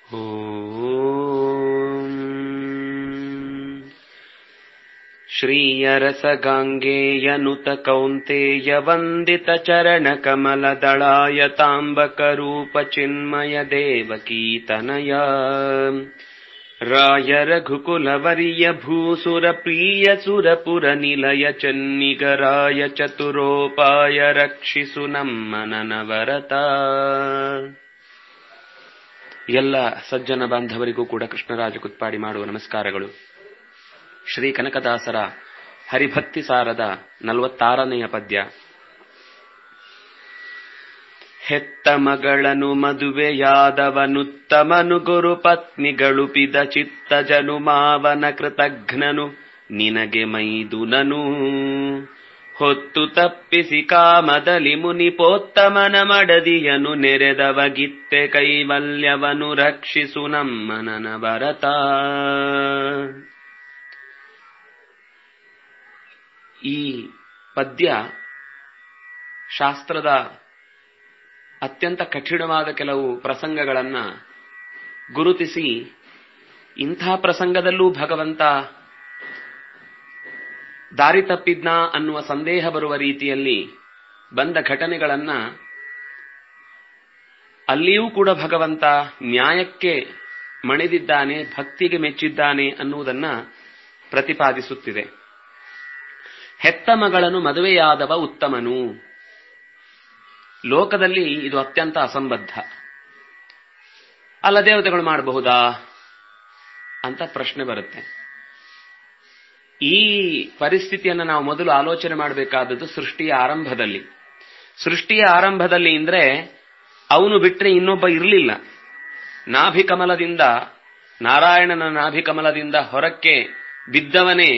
श्रीयरसगाङ्गेयनुत कौन्तेय वन्दित चरणकमलदळाय ताम्बकरूपचिन्मय देवकीतनय राय रघुकुलवर्य भूसुरप्रिय सुरपुरनिलय चन्निगराय चतुरोपाय रक्षिसु ನಮ್ಮನನವರತ ಎಲ್ಲ ಸಜ್ಜನ ಬಾಂಧವರಿಗೂ ಕೂಡ ಕೃಷ್ಣರಾಜ ಕುತ್ಪಾಡಿ ಮಾಡುವ ನಮಸ್ಕಾರಗಳು ಶ್ರೀ ಕನಕದಾಸರ ಹರಿಭಕ್ತಿ ಸಾರದ ನಲವತ್ತಾರನೆಯ ಪದ್ಯ ಹೆತ್ತ ಮಗಳನು ಮದುವೆಯಾದವನುತ್ತಮನು ಗುರು ಪತ್ನಿಗಳುಪಿದ ಚಿತ್ತ ಜನುಮಾವನ ಕೃತಘ್ನನು ನಿನಗೆ ಮೈದುನನು ಹೊತ್ತು ತಪ್ಪಿಸಿ ಕಾಮದಲ್ಲಿ ಮುನಿಪೋತ್ತಮನ ಮಡದಿಯನು ನೆರೆದವಗಿತ್ತೆ ಕೈವಲ್ಯವನು ರಕ್ಷಿಸು ನಮ್ಮನನ ಭರತ ಈ ಪದ್ಯ ಶಾಸ್ತ್ರದ ಅತ್ಯಂತ ಕಠಿಣವಾದ ಕೆಲವು ಪ್ರಸಂಗಗಳನ್ನ ಗುರುತಿಸಿ ಇಂಥ ಪ್ರಸಂಗದಲ್ಲೂ ಭಗವಂತ ದಾರಿ ತಪ್ಪಿದ್ನ ಅನ್ನುವ ಸಂದೇಹ ಬರುವ ರೀತಿಯಲ್ಲಿ ಬಂದ ಘಟನೆಗಳನ್ನ ಅಲ್ಲಿಯೂ ಕೂಡ ಭಗವಂತ ನ್ಯಾಯಕ್ಕೆ ಮಣಿದಿದ್ದಾನೆ ಭಕ್ತಿಗೆ ಮೆಚ್ಚಿದ್ದಾನೆ ಅನ್ನುವುದನ್ನ ಪ್ರತಿಪಾದಿಸುತ್ತಿದೆ ಹೆತ್ತ ಮಗಳನ್ನು ಮದುವೆಯಾದವ ಉತ್ತಮನು ಲೋಕದಲ್ಲಿ ಇದು ಅತ್ಯಂತ ಅಸಂಬದ್ಧ ಅಲ್ಲ ದೇವತೆಗಳು ಮಾಡಬಹುದಾ ಅಂತ ಪ್ರಶ್ನೆ ಬರುತ್ತೆ ಈ ಪರಿಸ್ಥಿತಿಯನ್ನು ನಾವು ಮೊದಲು ಆಲೋಚನೆ ಮಾಡಬೇಕಾದದ್ದು ಸೃಷ್ಟಿಯ ಆರಂಭದಲ್ಲಿ ಸೃಷ್ಟಿಯ ಆರಂಭದಲ್ಲಿ ಅಂದ್ರೆ ಅವನು ಬಿಟ್ರೆ ಇನ್ನೊಬ್ಬ ಇರಲಿಲ್ಲ ನಾಭಿಕಮಲದಿಂದ ನಾರಾಯಣನ ನಾಭಿಕಮಲದಿಂದ ಹೊರಕ್ಕೆ ಬಿದ್ದವನೇ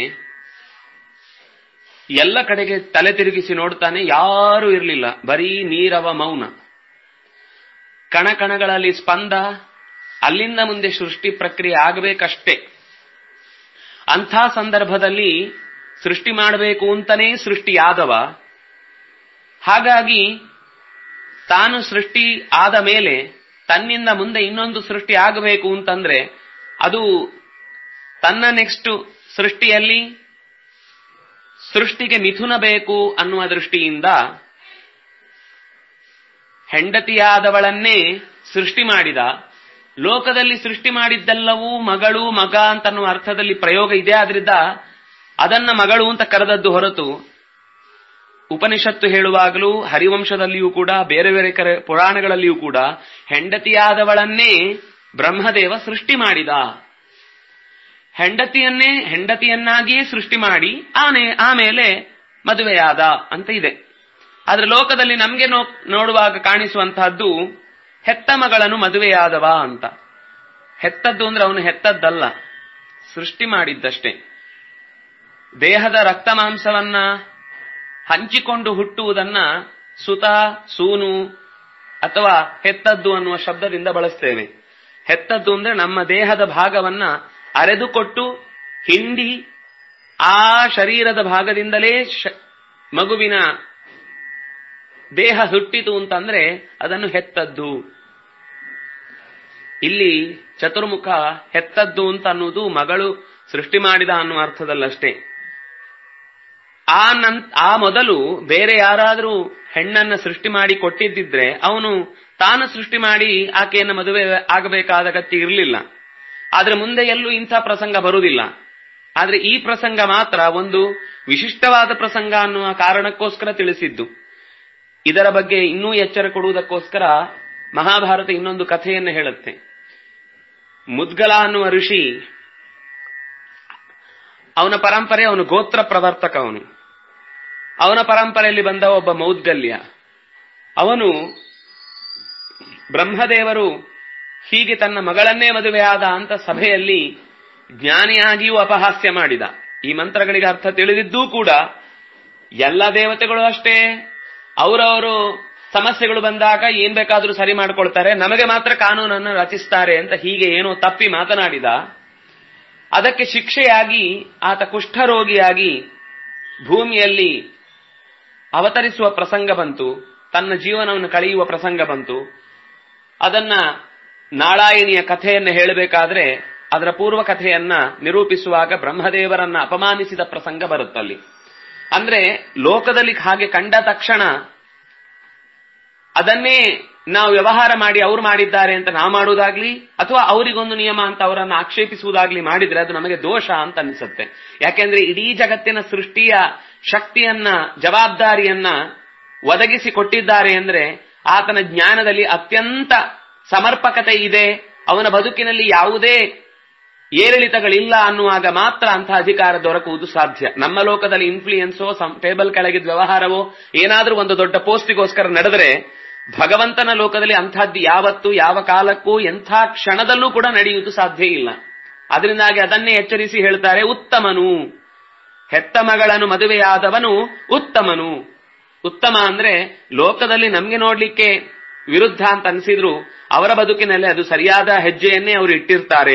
ಎಲ್ಲ ಕಡೆಗೆ ತಲೆ ತಿರುಗಿಸಿ ನೋಡ್ತಾನೆ ಯಾರೂ ಇರಲಿಲ್ಲ ಬರೀ ನೀರವ ಮೌನ ಕಣಕಣಗಳಲ್ಲಿ ಸ್ಪಂದ ಅಲ್ಲಿಂದ ಮುಂದೆ ಸೃಷ್ಟಿ ಪ್ರಕ್ರಿಯೆ ಆಗಬೇಕಷ್ಟೇ ಅಂಥ ಸಂದರ್ಭದಲ್ಲಿ ಸೃಷ್ಟಿ ಮಾಡಬೇಕು ಅಂತನೇ ಸೃಷ್ಟಿಯಾದವ ಹಾಗಾಗಿ ತಾನು ಸೃಷ್ಟಿ ಆದ ಮೇಲೆ ತನ್ನಿಂದ ಮುಂದೆ ಇನ್ನೊಂದು ಸೃಷ್ಟಿ ಆಗಬೇಕು ಅಂತಂದ್ರೆ ಅದು ತನ್ನ ನೆಕ್ಸ್ಟ್ ಸೃಷ್ಟಿಯಲ್ಲಿ ಸೃಷ್ಟಿಗೆ ಮಿಥುನ ಬೇಕು ಅನ್ನುವ ದೃಷ್ಟಿಯಿಂದ ಹೆಂಡತಿಯಾದವಳನ್ನೇ ಸೃಷ್ಟಿ ಮಾಡಿದ ಲೋಕದಲ್ಲಿ ಸೃಷ್ಟಿ ಮಾಡಿದ್ದೆಲ್ಲವೂ ಮಗಳು ಮಗ ಅಂತನ್ನುವ ಅರ್ಥದಲ್ಲಿ ಪ್ರಯೋಗ ಇದೆ ಆದ್ರಿಂದ ಅದನ್ನ ಮಗಳು ಅಂತ ಕರೆದದ್ದು ಹೊರತು ಉಪನಿಷತ್ತು ಹೇಳುವಾಗಲೂ ಹರಿವಂಶದಲ್ಲಿಯೂ ಕೂಡ ಬೇರೆ ಬೇರೆ ಕರೆ ಪುರಾಣಗಳಲ್ಲಿಯೂ ಕೂಡ ಹೆಂಡತಿಯಾದವಳನ್ನೇ ಬ್ರಹ್ಮದೇವ ಸೃಷ್ಟಿ ಮಾಡಿದ ಹೆಂಡತಿಯನ್ನೇ ಹೆಂಡತಿಯನ್ನಾಗಿಯೇ ಸೃಷ್ಟಿ ಮಾಡಿ ಆನೆ ಆಮೇಲೆ ಮದುವೆಯಾದ ಅಂತ ಇದೆ ಆದ್ರೆ ಲೋಕದಲ್ಲಿ ನಮ್ಗೆ ನೋಡುವಾಗ ಕಾಣಿಸುವಂತಹದ್ದು ಹೆತ್ತ ಮಗಳನ್ನು ಮದುವೆಯಾದವ ಅಂತ ಹೆತ್ತದ್ದು ಅಂದ್ರೆ ಅವನು ಹೆತ್ತದ್ದಲ್ಲ ಸೃಷ್ಟಿ ಮಾಡಿದ್ದಷ್ಟೇ ದೇಹದ ರಕ್ತ ಮಾಂಸವನ್ನ ಹಂಚಿಕೊಂಡು ಹುಟ್ಟುವುದನ್ನ ಸುತ ಸೂನು ಅಥವಾ ಹೆತ್ತದ್ದು ಅನ್ನುವ ಶಬ್ದದಿಂದ ಬಳಸ್ತೇವೆ ಹೆತ್ತದ್ದು ಅಂದ್ರೆ ನಮ್ಮ ದೇಹದ ಭಾಗವನ್ನ ಅರೆದುಕೊಟ್ಟು ಹಿಂಡಿ ಆ ಶರೀರದ ಭಾಗದಿಂದಲೇ ಮಗುವಿನ ದೇಹ ಹುಟ್ಟಿತು ಅಂತಂದ್ರೆ ಅದನ್ನು ಹೆತ್ತದ್ದು ಇಲ್ಲಿ ಚತುರ್ಮುಖ ಹೆತ್ತದ್ದು ಅಂತ ಅನ್ನುವುದು ಮಗಳು ಸೃಷ್ಟಿ ಮಾಡಿದ ಅನ್ನುವ ಅರ್ಥದಲ್ಲಷ್ಟೇ ಆ ನನ್ ಆ ಮೊದಲು ಬೇರೆ ಯಾರಾದರೂ ಹೆಣ್ಣನ್ನ ಸೃಷ್ಟಿ ಮಾಡಿ ಕೊಟ್ಟಿದ್ದಿದ್ರೆ ಅವನು ತಾನು ಸೃಷ್ಟಿ ಮಾಡಿ ಆಕೆಯನ್ನು ಮದುವೆ ಆಗಬೇಕಾದ ಅಗತ್ಯ ಇರಲಿಲ್ಲ ಆದ್ರೆ ಮುಂದೆ ಎಲ್ಲೂ ಇಂಥ ಪ್ರಸಂಗ ಬರುವುದಿಲ್ಲ ಆದ್ರೆ ಈ ಪ್ರಸಂಗ ಮಾತ್ರ ಒಂದು ವಿಶಿಷ್ಟವಾದ ಪ್ರಸಂಗ ಅನ್ನುವ ಕಾರಣಕ್ಕೋಸ್ಕರ ತಿಳಿಸಿದ್ದು ಇದರ ಬಗ್ಗೆ ಇನ್ನೂ ಎಚ್ಚರ ಕೊಡುವುದಕ್ಕೋಸ್ಕರ ಮಹಾಭಾರತ ಇನ್ನೊಂದು ಕಥೆಯನ್ನು ಹೇಳುತ್ತೆ ಮುದ್ಗಲ ಅನ್ನುವ ಋಷಿ ಅವನ ಪರಂಪರೆ ಅವನು ಗೋತ್ರ ಪ್ರವರ್ತಕ ಅವನು ಅವನ ಪರಂಪರೆಯಲ್ಲಿ ಬಂದ ಒಬ್ಬ ಮೌದ್ಗಲ್ಯ ಅವನು ಬ್ರಹ್ಮದೇವರು ಹೀಗೆ ತನ್ನ ಮಗಳನ್ನೇ ಮದುವೆಯಾದ ಅಂತ ಸಭೆಯಲ್ಲಿ ಜ್ಞಾನಿಯಾಗಿಯೂ ಅಪಹಾಸ್ಯ ಮಾಡಿದ ಈ ಮಂತ್ರಗಳಿಗೆ ಅರ್ಥ ತಿಳಿದಿದ್ದೂ ಕೂಡ ಎಲ್ಲ ದೇವತೆಗಳು ಅಷ್ಟೇ ಅವರವರು ಸಮಸ್ಯೆಗಳು ಬಂದಾಗ ಏನ್ ಬೇಕಾದ್ರೂ ಸರಿ ಮಾಡ್ಕೊಳ್ತಾರೆ ನಮಗೆ ಮಾತ್ರ ಕಾನೂನನ್ನು ರಚಿಸ್ತಾರೆ ಅಂತ ಹೀಗೆ ಏನೋ ತಪ್ಪಿ ಮಾತನಾಡಿದ ಅದಕ್ಕೆ ಶಿಕ್ಷೆಯಾಗಿ ಆತ ಕುಷ್ಠರೋಗಿಯಾಗಿ ಭೂಮಿಯಲ್ಲಿ ಅವತರಿಸುವ ಪ್ರಸಂಗ ಬಂತು ತನ್ನ ಜೀವನವನ್ನು ಕಳೆಯುವ ಪ್ರಸಂಗ ಬಂತು ಅದನ್ನ ನಾಳಾಯಿಣಿಯ ಕಥೆಯನ್ನು ಹೇಳಬೇಕಾದ್ರೆ ಅದರ ಪೂರ್ವ ಕಥೆಯನ್ನ ನಿರೂಪಿಸುವಾಗ ಬ್ರಹ್ಮದೇವರನ್ನ ಅಪಮಾನಿಸಿದ ಪ್ರಸಂಗ ಬರುತ್ತಲ್ಲಿ ಅಂದ್ರೆ ಲೋಕದಲ್ಲಿ ಹಾಗೆ ಕಂಡ ತಕ್ಷಣ ಅದನ್ನೇ ನಾವು ವ್ಯವಹಾರ ಮಾಡಿ ಅವ್ರು ಮಾಡಿದ್ದಾರೆ ಅಂತ ನಾವು ಮಾಡುವುದಾಗ್ಲಿ ಅಥವಾ ಅವರಿಗೊಂದು ನಿಯಮ ಅಂತ ಅವರನ್ನು ಆಕ್ಷೇಪಿಸುವುದಾಗ್ಲಿ ಮಾಡಿದ್ರೆ ಅದು ನಮಗೆ ದೋಷ ಅಂತ ಅನಿಸುತ್ತೆ ಯಾಕೆಂದ್ರೆ ಇಡೀ ಜಗತ್ತಿನ ಸೃಷ್ಟಿಯ ಶಕ್ತಿಯನ್ನ ಜವಾಬ್ದಾರಿಯನ್ನ ಒದಗಿಸಿ ಕೊಟ್ಟಿದ್ದಾರೆ ಅಂದ್ರೆ ಆತನ ಜ್ಞಾನದಲ್ಲಿ ಅತ್ಯಂತ ಸಮರ್ಪಕತೆ ಇದೆ ಅವನ ಬದುಕಿನಲ್ಲಿ ಯಾವುದೇ ಏರಿಳಿತಗಳಿಲ್ಲ ಅನ್ನುವಾಗ ಮಾತ್ರ ಅಂತಹ ಅಧಿಕಾರ ದೊರಕುವುದು ಸಾಧ್ಯ ನಮ್ಮ ಲೋಕದಲ್ಲಿ ಇನ್ಫ್ಲೂಯೆನ್ಸೋ ಟೇಬಲ್ ಕೆಳಗಿದ ವ್ಯವಹಾರವೋ ಏನಾದ್ರೂ ಒಂದು ದೊಡ್ಡ ಪೋಸ್ಟಿಗೋಸ್ಕರ ನಡೆದರೆ ಭಗವಂತನ ಲೋಕದಲ್ಲಿ ಅಂಥದ್ದು ಯಾವತ್ತು ಯಾವ ಕಾಲಕ್ಕೂ ಎಂಥ ಕ್ಷಣದಲ್ಲೂ ಕೂಡ ನಡೆಯುವುದು ಸಾಧ್ಯ ಇಲ್ಲ ಅದರಿಂದಾಗಿ ಅದನ್ನೇ ಎಚ್ಚರಿಸಿ ಹೇಳ್ತಾರೆ ಉತ್ತಮನು ಹೆತ್ತ ಮಗಳನ್ನು ಮದುವೆಯಾದವನು ಉತ್ತಮನು ಉತ್ತಮ ಅಂದ್ರೆ ಲೋಕದಲ್ಲಿ ನಮ್ಗೆ ನೋಡ್ಲಿಕ್ಕೆ ವಿರುದ್ಧ ಅಂತ ಅನಿಸಿದ್ರು ಅವರ ಬದುಕಿನಲ್ಲಿ ಅದು ಸರಿಯಾದ ಹೆಜ್ಜೆಯನ್ನೇ ಅವರು ಇಟ್ಟಿರ್ತಾರೆ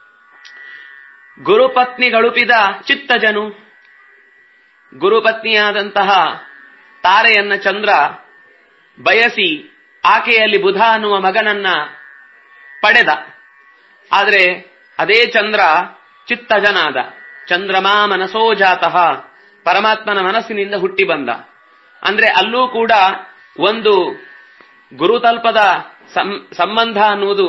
ಗುರುಪತ್ನಿಗಳುಪಿದ ಚಿತ್ತಜನು ಗುರುಪತ್ನಿಯಾದಂತಹ ತಾರೆಯನ್ನ ಚಂದ್ರ ಬಯಸಿ ಆಕೆಯಲ್ಲಿ ಬುಧ ಅನ್ನುವ ಮಗನನ್ನ ಪಡೆದ ಆದರೆ ಅದೇ ಚಂದ್ರ ಚಿತ್ತಜನಾದ ಚಂದ್ರಮಾ ಮನಸೋ ಜಾತಃ ಪರಮಾತ್ಮನ ಮನಸ್ಸಿನಿಂದ ಹುಟ್ಟಿ ಬಂದ ಅಂದ್ರೆ ಅಲ್ಲೂ ಕೂಡ ಒಂದು ಗುರುತಲ್ಪದ ಸಂಬಂಧ ಅನ್ನುವುದು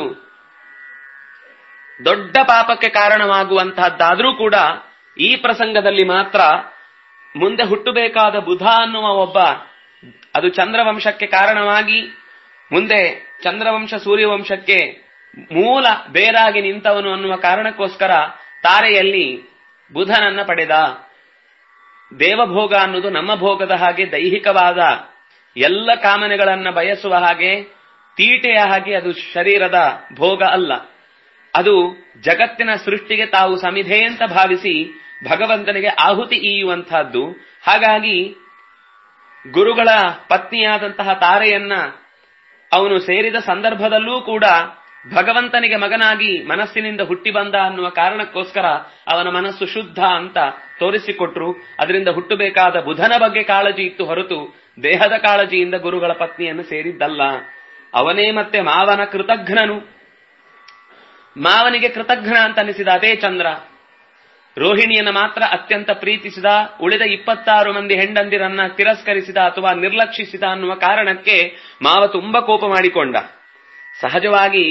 ದೊಡ್ಡ ಪಾಪಕ್ಕೆ ಕಾರಣವಾಗುವಂತಹದ್ದಾದ್ರೂ ಕೂಡ ಈ ಪ್ರಸಂಗದಲ್ಲಿ ಮಾತ್ರ ಮುಂದೆ ಹುಟ್ಟಬೇಕಾದ ಬುಧ ಅನ್ನುವ ಒಬ್ಬ ಅದು ಚಂದ್ರವಂಶಕ್ಕೆ ಕಾರಣವಾಗಿ ಮುಂದೆ ಚಂದ್ರವಂಶ ಸೂರ್ಯವಂಶಕ್ಕೆ ಮೂಲ ಬೇರಾಗಿ ನಿಂತವನು ಅನ್ನುವ ಕಾರಣಕ್ಕೋಸ್ಕರ ತಾರೆಯಲ್ಲಿ ಬುಧನನ್ನ ಪಡೆದ ದೇವಭೋಗ ಅನ್ನೋದು ನಮ್ಮ ಭೋಗದ ಹಾಗೆ ದೈಹಿಕವಾದ ಎಲ್ಲ ಕಾಮನೆಗಳನ್ನ ಬಯಸುವ ಹಾಗೆ ತೀಟೆಯ ಹಾಗೆ ಅದು ಶರೀರದ ಭೋಗ ಅಲ್ಲ ಅದು ಜಗತ್ತಿನ ಸೃಷ್ಟಿಗೆ ತಾವು ಸಮಿಧೆ ಅಂತ ಭಾವಿಸಿ ಭಗವಂತನಿಗೆ ಆಹುತಿ ಈಯುವಂತಹದ್ದು ಹಾಗಾಗಿ ಗುರುಗಳ ಪತ್ನಿಯಾದಂತಹ ತಾರೆಯನ್ನ ಅವನು ಸೇರಿದ ಸಂದರ್ಭದಲ್ಲೂ ಕೂಡ ಭಗವಂತನಿಗೆ ಮಗನಾಗಿ ಮನಸ್ಸಿನಿಂದ ಹುಟ್ಟಿ ಬಂದ ಅನ್ನುವ ಕಾರಣಕ್ಕೋಸ್ಕರ ಅವನ ಮನಸ್ಸು ಶುದ್ಧ ಅಂತ ತೋರಿಸಿಕೊಟ್ರು ಅದರಿಂದ ಹುಟ್ಟಬೇಕಾದ ಬುಧನ ಬಗ್ಗೆ ಕಾಳಜಿ ಇತ್ತು ಹೊರತು ದೇಹದ ಕಾಳಜಿಯಿಂದ ಗುರುಗಳ ಪತ್ನಿಯನ್ನು ಸೇರಿದ್ದಲ್ಲ ಅವನೇ ಮತ್ತೆ ಮಾವನ ಕೃತಘ್ನನು ಮಾವನಿಗೆ ಕೃತಘ್ನ ಅಂತ ಅನಿಸಿದ ಅದೇ ಚಂದ್ರ ರೋಹಿಣಿಯನ್ನ ಮಾತ್ರ ಅತ್ಯಂತ ಪ್ರೀತಿಸಿದ ಉಳಿದ ಇಪ್ಪತ್ತಾರು ಮಂದಿ ಹೆಂಡಂದಿರನ್ನ ತಿರಸ್ಕರಿಸಿದ ಅಥವಾ ನಿರ್ಲಕ್ಷಿಸಿದ ಅನ್ನುವ ಕಾರಣಕ್ಕೆ ಮಾವ ತುಂಬಾ ಕೋಪ ಮಾಡಿಕೊಂಡ ಸಹಜವಾಗಿ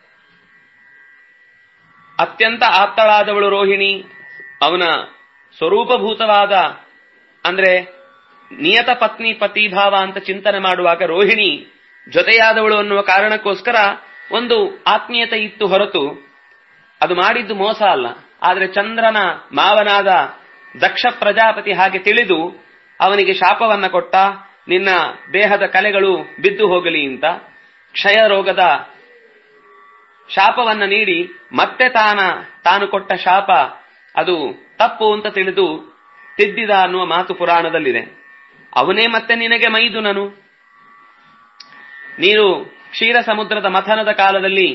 ಅತ್ಯಂತ ಆಪ್ತಳಾದವಳು ರೋಹಿಣಿ ಅವನ ಸ್ವರೂಪಭೂತವಾದ ಅಂದ್ರೆ ನಿಯತ ಪತ್ನಿ ಪತಿಭಾವ ಅಂತ ಚಿಂತನೆ ಮಾಡುವಾಗ ರೋಹಿಣಿ ಜೊತೆಯಾದವಳು ಅನ್ನುವ ಕಾರಣಕ್ಕೋಸ್ಕರ ಒಂದು ಆತ್ಮೀಯತೆ ಇತ್ತು ಹೊರತು ಅದು ಮಾಡಿದ್ದು ಮೋಸ ಅಲ್ಲ ಆದರೆ ಚಂದ್ರನ ಮಾವನಾದ ದಕ್ಷ ಪ್ರಜಾಪತಿ ಹಾಗೆ ತಿಳಿದು ಅವನಿಗೆ ಶಾಪವನ್ನ ಕೊಟ್ಟ ನಿನ್ನ ದೇಹದ ಕಲೆಗಳು ಬಿದ್ದು ಹೋಗಲಿ ಅಂತ ಕ್ಷಯ ರೋಗದ ಶಾಪವನ್ನ ನೀಡಿ ಮತ್ತೆ ತಾನ ತಾನು ಕೊಟ್ಟ ಶಾಪ ಅದು ತಪ್ಪು ಅಂತ ತಿಳಿದು ತಿದ್ದಿದ ಅನ್ನುವ ಮಾತು ಪುರಾಣದಲ್ಲಿದೆ ಅವನೇ ಮತ್ತೆ ನಿನಗೆ ಮೈದುನನು ನೀನು ಕ್ಷೀರ ಸಮುದ್ರದ ಮಥನದ ಕಾಲದಲ್ಲಿ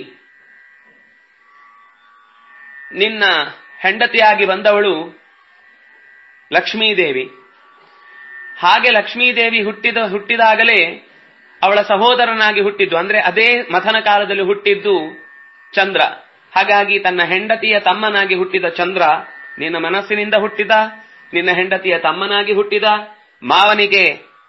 ನಿನ್ನ ಹೆಂಡತಿಯಾಗಿ ಬಂದವಳು ಲಕ್ಷ್ಮೀದೇವಿ ಹಾಗೆ ಲಕ್ಷ್ಮೀದೇವಿ ಹುಟ್ಟಿದ ಹುಟ್ಟಿದಾಗಲೇ ಅವಳ ಸಹೋದರನಾಗಿ ಹುಟ್ಟಿದ್ದು ಅಂದ್ರೆ ಅದೇ ಮಥನ ಕಾಲದಲ್ಲಿ ಹುಟ್ಟಿದ್ದು ಚಂದ್ರ ಹಾಗಾಗಿ ತನ್ನ ಹೆಂಡತಿಯ ತಮ್ಮನಾಗಿ ಹುಟ್ಟಿದ ಚಂದ್ರ ನಿನ್ನ ಮನಸ್ಸಿನಿಂದ ಹುಟ್ಟಿದ ನಿನ್ನ ಹೆಂಡತಿಯ ತಮ್ಮನಾಗಿ ಹುಟ್ಟಿದ ಮಾವನಿಗೆ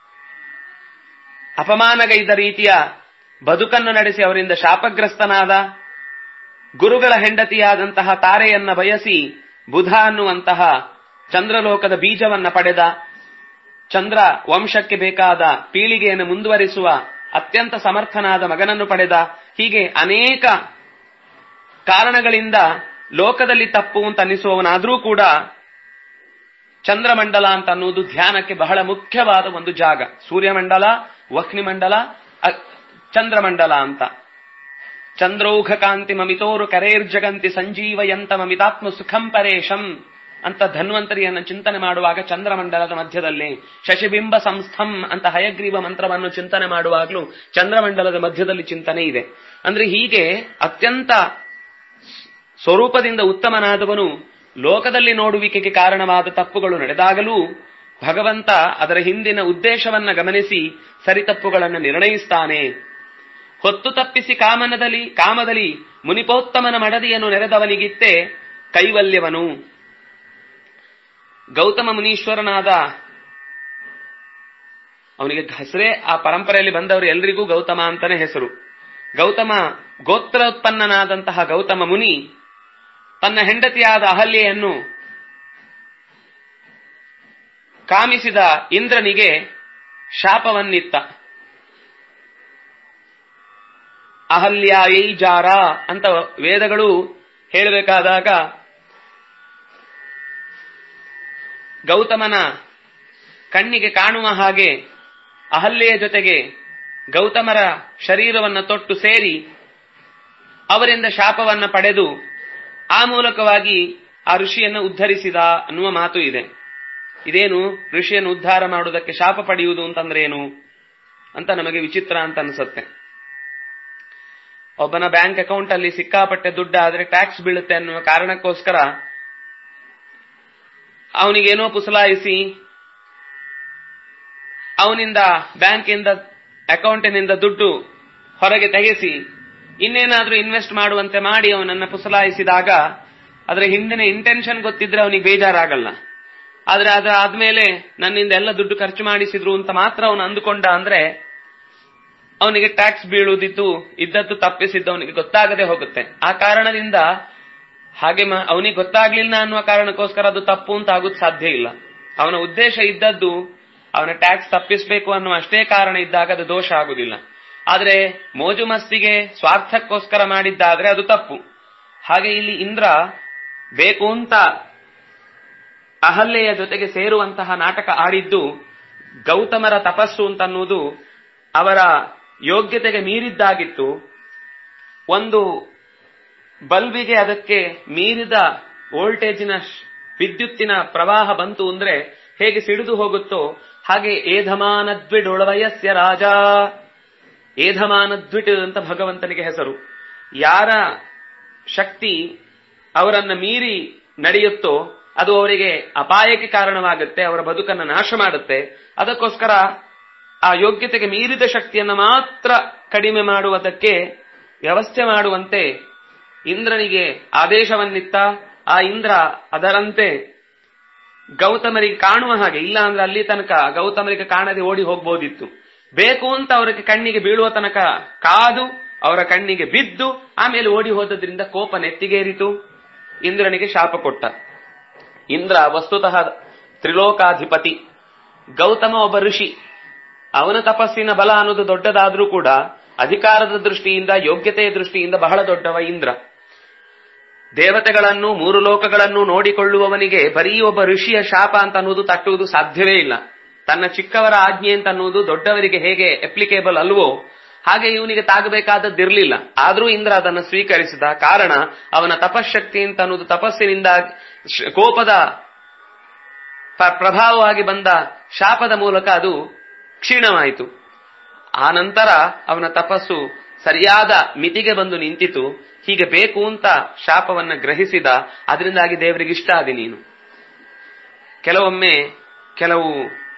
ಅಪಮಾನಗೈದ ರೀತಿಯ ಬದುಕನ್ನು ನಡೆಸಿ ಅವರಿಂದ ಶಾಪಗ್ರಸ್ತನಾದ ಗುರುಗಳ ಹೆಂಡತಿಯಾದಂತಹ ತಾರೆಯನ್ನ ಬಯಸಿ ಬುಧ ಅನ್ನುವಂತಹ ಚಂದ್ರಲೋಕದ ಬೀಜವನ್ನ ಪಡೆದ ಚಂದ್ರ ವಂಶಕ್ಕೆ ಬೇಕಾದ ಪೀಳಿಗೆಯನ್ನು ಮುಂದುವರಿಸುವ ಅತ್ಯಂತ ಸಮರ್ಥನಾದ ಮಗನನ್ನು ಪಡೆದ ಹೀಗೆ ಅನೇಕ ಕಾರಣಗಳಿಂದ ಲೋಕದಲ್ಲಿ ತಪ್ಪು ಅಂತ ಅನ್ನಿಸುವವನಾದ್ರೂ ಕೂಡ ಚಂದ್ರಮಂಡಲ ಅಂತ ಅನ್ನುವುದು ಧ್ಯಾನಕ್ಕೆ ಬಹಳ ಮುಖ್ಯವಾದ ಒಂದು ಜಾಗ ಸೂರ್ಯಮಂಡಲ ವಹ್ನಿಮಂಡಲ ಚಂದ್ರಮಂಡಲ ಅಂತ ಚಂದ್ರೌಘ ಕಾಂತಿ ಮಮಿತೋರು ಕರೇರ್ಜಗಂತಿ ಸಂಜೀವಯಂತ ಮಮಿತಾತ್ಮ ಸುಖಂ ಪರೇಶಂ ಅಂತ ಧನ್ವಂತರಿಯನ್ನು ಚಿಂತನೆ ಮಾಡುವಾಗ ಚಂದ್ರಮಂಡಲದ ಮಧ್ಯದಲ್ಲಿ ಶಶಿಬಿಂಬ ಸಂಸ್ಥಂ ಅಂತ ಹಯಗ್ರೀವ ಮಂತ್ರವನ್ನು ಚಿಂತನೆ ಮಾಡುವಾಗಲೂ ಚಂದ್ರಮಂಡಲದ ಮಧ್ಯದಲ್ಲಿ ಚಿಂತನೆ ಇದೆ ಅಂದ್ರೆ ಹೀಗೆ ಅತ್ಯಂತ ಸ್ವರೂಪದಿಂದ ಉತ್ತಮನಾದವನು ಲೋಕದಲ್ಲಿ ನೋಡುವಿಕೆಗೆ ಕಾರಣವಾದ ತಪ್ಪುಗಳು ನಡೆದಾಗಲೂ ಭಗವಂತ ಅದರ ಹಿಂದಿನ ಉದ್ದೇಶವನ್ನ ಗಮನಿಸಿ ಸರಿತಪ್ಪುಗಳನ್ನು ನಿರ್ಣಯಿಸ್ತಾನೆ ಹೊತ್ತು ತಪ್ಪಿಸಿ ಕಾಮನದಲ್ಲಿ ಕಾಮದಲ್ಲಿ ಮುನಿಪೋತ್ತಮನ ಮಡದಿಯನ್ನು ನೆರೆದವನಿಗಿತ್ತೆ ಕೈವಲ್ಯವನು ಗೌತಮ ಮುನೀಶ್ವರನಾದ ಅವನಿಗೆ ಹೆಸರೇ ಆ ಪರಂಪರೆಯಲ್ಲಿ ಬಂದವರು ಎಲ್ರಿಗೂ ಗೌತಮ ಅಂತಾನೆ ಹೆಸರು ಗೌತಮ ಗೋತ್ರೋತ್ಪನ್ನನಾದಂತಹ ಗೌತಮ ಮುನಿ ತನ್ನ ಹೆಂಡತಿಯಾದ ಅಹಲ್ಯೆಯನ್ನು ಕಾಮಿಸಿದ ಇಂದ್ರನಿಗೆ ಶಾಪವನ್ನಿತ್ತ ಅಹಲ್ಯಾಯೈ ಜಾರ ಅಂತ ವೇದಗಳು ಹೇಳಬೇಕಾದಾಗ ಗೌತಮನ ಕಣ್ಣಿಗೆ ಕಾಣುವ ಹಾಗೆ ಅಹಲ್ಯೆಯ ಜೊತೆಗೆ ಗೌತಮರ ಶರೀರವನ್ನು ತೊಟ್ಟು ಸೇರಿ ಅವರಿಂದ ಶಾಪವನ್ನ ಪಡೆದು ಆ ಮೂಲಕವಾಗಿ ಆ ಋಷಿಯನ್ನು ಉದ್ಧರಿಸಿದ ಅನ್ನುವ ಮಾತು ಇದೆ ಇದೇನು ಋಷಿಯನ್ನು ಉದ್ಧಾರ ಮಾಡುವುದಕ್ಕೆ ಶಾಪ ಪಡೆಯುವುದು ಅಂತಂದ್ರೆ ಏನು ಅಂತ ನಮಗೆ ವಿಚಿತ್ರ ಅಂತ ಅನ್ಸುತ್ತೆ ಒಬ್ಬನ ಬ್ಯಾಂಕ್ ಅಕೌಂಟ್ ಅಲ್ಲಿ ಸಿಕ್ಕಾಪಟ್ಟೆ ದುಡ್ಡು ಆದ್ರೆ ಟ್ಯಾಕ್ಸ್ ಬೀಳುತ್ತೆ ಅನ್ನುವ ಕಾರಣಕ್ಕೋಸ್ಕರ ಅವನಿಗೇನೋ ಪುಸಲಾಯಿಸಿ ಅವನಿಂದ ಬ್ಯಾಂಕಿಂದ ಅಕೌಂಟಿನಿಂದ ದುಡ್ಡು ಹೊರಗೆ ತೆಗೆಸಿ ಇನ್ನೇನಾದ್ರೂ ಇನ್ವೆಸ್ಟ್ ಮಾಡುವಂತೆ ಮಾಡಿ ಅವನನ್ನ ಪುಸಲಾಯಿಸಿದಾಗ ಅದರ ಹಿಂದಿನ ಇಂಟೆನ್ಷನ್ ಗೊತ್ತಿದ್ರೆ ಅವನಿಗೆ ಬೇಜಾರಾಗಲ್ಲ ಆದ್ರೆ ಅದ್ರ ಆದ್ಮೇಲೆ ನನ್ನಿಂದ ಎಲ್ಲ ದುಡ್ಡು ಖರ್ಚು ಮಾಡಿಸಿದ್ರು ಅಂತ ಮಾತ್ರ ಅವನು ಅಂದುಕೊಂಡ ಅಂದ್ರೆ ಅವನಿಗೆ ಟ್ಯಾಕ್ಸ್ ಬೀಳುವುದಿದ್ದು ಇದ್ದದ್ದು ತಪ್ಪಿಸಿದ್ದು ಅವನಿಗೆ ಗೊತ್ತಾಗದೆ ಹೋಗುತ್ತೆ ಆ ಕಾರಣದಿಂದ ಹಾಗೆ ಅವನಿಗೆ ಗೊತ್ತಾಗ್ಲಿಲ್ಲ ಅನ್ನುವ ಕಾರಣಕ್ಕೋಸ್ಕರ ಅದು ತಪ್ಪು ಅಂತ ಆಗೋದು ಸಾಧ್ಯ ಇಲ್ಲ ಅವನ ಉದ್ದೇಶ ಇದ್ದದ್ದು ಅವನ ಟ್ಯಾಕ್ಸ್ ತಪ್ಪಿಸಬೇಕು ಅನ್ನುವ ಅಷ್ಟೇ ಕಾರಣ ಇದ್ದಾಗ ಅದು ದೋಷ ಆಗುದಿಲ್ಲ ಆದ್ರೆ ಮೋಜು ಮಸ್ತಿಗೆ ಸ್ವಾರ್ಥಕ್ಕೋಸ್ಕರ ಮಾಡಿದ್ದಾದ್ರೆ ಅದು ತಪ್ಪು ಹಾಗೆ ಇಲ್ಲಿ ಇಂದ್ರ ಬೇಕು ಅಂತ ಅಹಲ್ಯೆಯ ಜೊತೆಗೆ ಸೇರುವಂತಹ ನಾಟಕ ಆಡಿದ್ದು ಗೌತಮರ ತಪಸ್ಸು ಅಂತನ್ನುವುದು ಅವರ ಯೋಗ್ಯತೆಗೆ ಮೀರಿದ್ದಾಗಿತ್ತು ಒಂದು ಬಲ್ಬಿಗೆ ಅದಕ್ಕೆ ಮೀರಿದ ವೋಲ್ಟೇಜಿನ ವಿದ್ಯುತ್ತಿನ ಪ್ರವಾಹ ಬಂತು ಅಂದ್ರೆ ಹೇಗೆ ಸಿಡಿದು ಹೋಗುತ್ತೋ ಹಾಗೆ ಏಧಮಾನದ್ವಿಡೊಳವಯಸ್ಯ ರಾಜ ಏಧಮಾನದ್ವಿಟ್ ಅಂತ ಭಗವಂತನಿಗೆ ಹೆಸರು ಯಾರ ಶಕ್ತಿ ಅವರನ್ನ ಮೀರಿ ನಡೆಯುತ್ತೋ ಅದು ಅವರಿಗೆ ಅಪಾಯಕ್ಕೆ ಕಾರಣವಾಗುತ್ತೆ ಅವರ ಬದುಕನ್ನು ನಾಶ ಮಾಡುತ್ತೆ ಅದಕ್ಕೋಸ್ಕರ ಆ ಯೋಗ್ಯತೆಗೆ ಮೀರಿದ ಶಕ್ತಿಯನ್ನ ಮಾತ್ರ ಕಡಿಮೆ ಮಾಡುವುದಕ್ಕೆ ವ್ಯವಸ್ಥೆ ಮಾಡುವಂತೆ ಇಂದ್ರನಿಗೆ ಆದೇಶವನ್ನಿತ್ತ ಆ ಇಂದ್ರ ಅದರಂತೆ ಗೌತಮರಿಗೆ ಕಾಣುವ ಹಾಗೆ ಇಲ್ಲ ಅಂದ್ರೆ ಅಲ್ಲಿ ತನಕ ಗೌತಮರಿಗೆ ಕಾಣದೆ ಓಡಿ ಹೋಗ್ಬೋದಿತ್ತು ಬೇಕು ಅಂತ ಅವರಿಗೆ ಕಣ್ಣಿಗೆ ಬೀಳುವ ತನಕ ಕಾದು ಅವರ ಕಣ್ಣಿಗೆ ಬಿದ್ದು ಆಮೇಲೆ ಓಡಿ ಹೋದದ್ರಿಂದ ಕೋಪ ನೆತ್ತಿಗೇರಿತು ಇಂದ್ರನಿಗೆ ಶಾಪ ಕೊಟ್ಟ ಇಂದ್ರ ವಸ್ತುತಃ ತ್ರಿಲೋಕಾಧಿಪತಿ ಗೌತಮ ಒಬ್ಬ ಋಷಿ ಅವನ ತಪಸ್ಸಿನ ಬಲ ಅನ್ನೋದು ದೊಡ್ಡದಾದ್ರೂ ಕೂಡ ಅಧಿಕಾರದ ದೃಷ್ಟಿಯಿಂದ ಯೋಗ್ಯತೆಯ ದೃಷ್ಟಿಯಿಂದ ಬಹಳ ದೊಡ್ಡವ ಇಂದ್ರ ದೇವತೆಗಳನ್ನು ಮೂರು ಲೋಕಗಳನ್ನು ನೋಡಿಕೊಳ್ಳುವವನಿಗೆ ಬರೀ ಒಬ್ಬ ಋಷಿಯ ಶಾಪ ಅಂತ ಅನ್ನೋದು ತಟ್ಟುವುದು ಸಾಧ್ಯವೇ ಇಲ್ಲ ತನ್ನ ಚಿಕ್ಕವರ ಆಜ್ಞೆ ಅಂತ ಅನ್ನೋದು ದೊಡ್ಡವರಿಗೆ ಹೇಗೆ ಅಪ್ಲಿಕೇಬಲ್ ಅಲ್ವೋ ಹಾಗೆ ಇವನಿಗೆ ತಾಗಬೇಕಾದದ್ದಿರಲಿಲ್ಲ ಆದ್ರೂ ಇಂದ್ರ ಅದನ್ನು ಸ್ವೀಕರಿಸಿದ ಕಾರಣ ಅವನ ತಪಶಕ್ತಿ ಅಂತ ಅನ್ನೋದು ತಪಸ್ಸಿನಿಂದ ಕೋಪದ ಪ್ರಭಾವವಾಗಿ ಬಂದ ಶಾಪದ ಮೂಲಕ ಅದು ಕ್ಷೀಣವಾಯಿತು ಆ ನಂತರ ಅವನ ತಪಸ್ಸು ಸರಿಯಾದ ಮಿತಿಗೆ ಬಂದು ನಿಂತಿತು ಹೀಗೆ ಬೇಕು ಅಂತ ಶಾಪವನ್ನ ಗ್ರಹಿಸಿದ ಅದರಿಂದಾಗಿ ದೇವರಿಗೆ ಇಷ್ಟ ಆದಿ ನೀನು ಕೆಲವೊಮ್ಮೆ ಕೆಲವು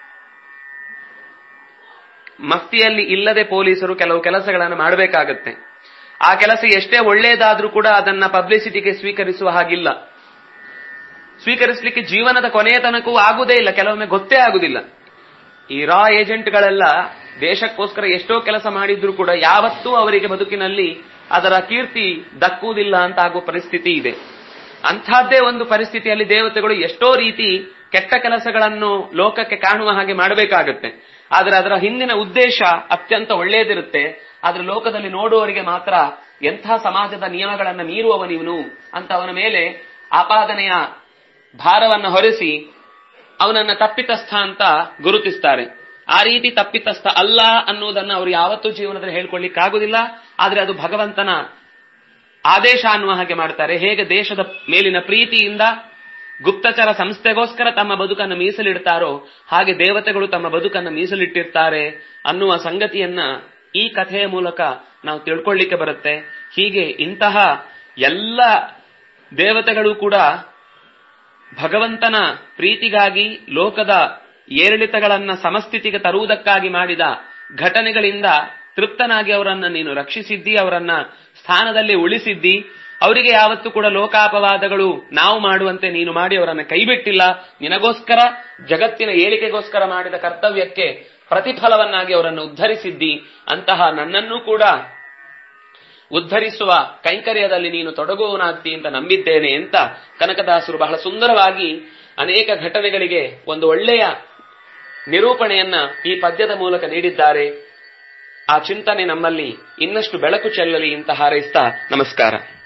ಮಫ್ತಿಯಲ್ಲಿ ಇಲ್ಲದೆ ಪೊಲೀಸರು ಕೆಲವು ಕೆಲಸಗಳನ್ನು ಮಾಡಬೇಕಾಗತ್ತೆ ಆ ಕೆಲಸ ಎಷ್ಟೇ ಒಳ್ಳೆಯದಾದ್ರೂ ಕೂಡ ಅದನ್ನ ಪಬ್ಲಿಸಿಟಿಗೆ ಸ್ವೀಕರಿಸುವ ಹಾಗಿಲ್ಲ ಸ್ವೀಕರಿಸಲಿಕ್ಕೆ ಜೀವನದ ಕೊನೆಯ ತನಕವೂ ಆಗುವುದೇ ಇಲ್ಲ ಕೆಲವೊಮ್ಮೆ ಗೊತ್ತೇ ಆಗುದಿಲ್ಲ ಈ ರಾ ಏಜೆಂಟ್ಗಳೆಲ್ಲ ದೇಶಕ್ಕೋಸ್ಕರ ಎಷ್ಟೋ ಕೆಲಸ ಮಾಡಿದ್ರು ಕೂಡ ಯಾವತ್ತೂ ಅವರಿಗೆ ಬದುಕಿನಲ್ಲಿ ಅದರ ಕೀರ್ತಿ ದಕ್ಕುವುದಿಲ್ಲ ಅಂತ ಆಗುವ ಪರಿಸ್ಥಿತಿ ಇದೆ ಅಂಥದ್ದೇ ಒಂದು ಪರಿಸ್ಥಿತಿಯಲ್ಲಿ ದೇವತೆಗಳು ಎಷ್ಟೋ ರೀತಿ ಕೆಟ್ಟ ಕೆಲಸಗಳನ್ನು ಲೋಕಕ್ಕೆ ಕಾಣುವ ಹಾಗೆ ಮಾಡಬೇಕಾಗತ್ತೆ ಆದ್ರೆ ಅದರ ಹಿಂದಿನ ಉದ್ದೇಶ ಅತ್ಯಂತ ಒಳ್ಳೆಯದಿರುತ್ತೆ ಆದ್ರೆ ಲೋಕದಲ್ಲಿ ನೋಡುವವರಿಗೆ ಮಾತ್ರ ಎಂಥ ಸಮಾಜದ ನಿಯಮಗಳನ್ನು ಮೀರುವವನಿವನು ಅಂತ ಅವನ ಮೇಲೆ ಆಪಾದನೆಯ ಭಾರವನ್ನು ಹೊರಿಸಿ ಅವನನ್ನ ತಪ್ಪಿತಸ್ಥ ಅಂತ ಗುರುತಿಸ್ತಾರೆ ಆ ರೀತಿ ತಪ್ಪಿತಸ್ಥ ಅಲ್ಲ ಅನ್ನುವುದನ್ನು ಅವರು ಯಾವತ್ತೂ ಜೀವನದಲ್ಲಿ ಹೇಳ್ಕೊಳ್ಳಿಕ್ಕಾಗುದಿಲ್ಲ ಆದ್ರೆ ಅದು ಭಗವಂತನ ಆದೇಶ ಅನ್ನುವ ಹಾಗೆ ಮಾಡ್ತಾರೆ ಹೇಗೆ ದೇಶದ ಮೇಲಿನ ಪ್ರೀತಿಯಿಂದ ಗುಪ್ತಚರ ಸಂಸ್ಥೆಗೋಸ್ಕರ ತಮ್ಮ ಬದುಕನ್ನು ಮೀಸಲಿಡ್ತಾರೋ ಹಾಗೆ ದೇವತೆಗಳು ತಮ್ಮ ಬದುಕನ್ನು ಮೀಸಲಿಟ್ಟಿರ್ತಾರೆ ಅನ್ನುವ ಸಂಗತಿಯನ್ನ ಈ ಕಥೆಯ ಮೂಲಕ ನಾವು ತಿಳ್ಕೊಳ್ಳಿಕ್ಕೆ ಬರುತ್ತೆ ಹೀಗೆ ಇಂತಹ ಎಲ್ಲ ದೇವತೆಗಳು ಕೂಡ ಭಗವಂತನ ಪ್ರೀತಿಗಾಗಿ ಲೋಕದ ಏರಿಳಿತಗಳನ್ನ ಸಮಸ್ಥಿತಿಗೆ ತರುವುದಕ್ಕಾಗಿ ಮಾಡಿದ ಘಟನೆಗಳಿಂದ ತೃಪ್ತನಾಗಿ ಅವರನ್ನ ನೀನು ರಕ್ಷಿಸಿದ್ದಿ ಅವರನ್ನ ಸ್ಥಾನದಲ್ಲಿ ಉಳಿಸಿದ್ದಿ ಅವರಿಗೆ ಯಾವತ್ತೂ ಕೂಡ ಲೋಕಾಪವಾದಗಳು ನಾವು ಮಾಡುವಂತೆ ನೀನು ಮಾಡಿ ಅವರನ್ನ ಕೈಬಿಟ್ಟಿಲ್ಲ ನಿನಗೋಸ್ಕರ ಜಗತ್ತಿನ ಏಳಿಗೆಗೋಸ್ಕರ ಮಾಡಿದ ಕರ್ತವ್ಯಕ್ಕೆ ಪ್ರತಿಫಲವನ್ನಾಗಿ ಅವರನ್ನು ಉದ್ಧರಿಸಿದ್ದಿ ಅಂತಹ ನನ್ನನ್ನೂ ಕೂಡ ಉದ್ಧರಿಸುವ ಕೈಂಕರ್ಯದಲ್ಲಿ ನೀನು ತೊಡಗುವನಾಗ್ತಿ ಅಂತ ನಂಬಿದ್ದೇನೆ ಅಂತ ಕನಕದಾಸರು ಬಹಳ ಸುಂದರವಾಗಿ ಅನೇಕ ಘಟನೆಗಳಿಗೆ ಒಂದು ಒಳ್ಳೆಯ ನಿರೂಪಣೆಯನ್ನ ಈ ಪದ್ಯದ ಮೂಲಕ ನೀಡಿದ್ದಾರೆ ಆ ಚಿಂತನೆ ನಮ್ಮಲ್ಲಿ ಇನ್ನಷ್ಟು ಬೆಳಕು ಚೆಲ್ಲಲಿ ಅಂತ ಹಾರೈಸ್ತಾ ನಮಸ್ಕಾರ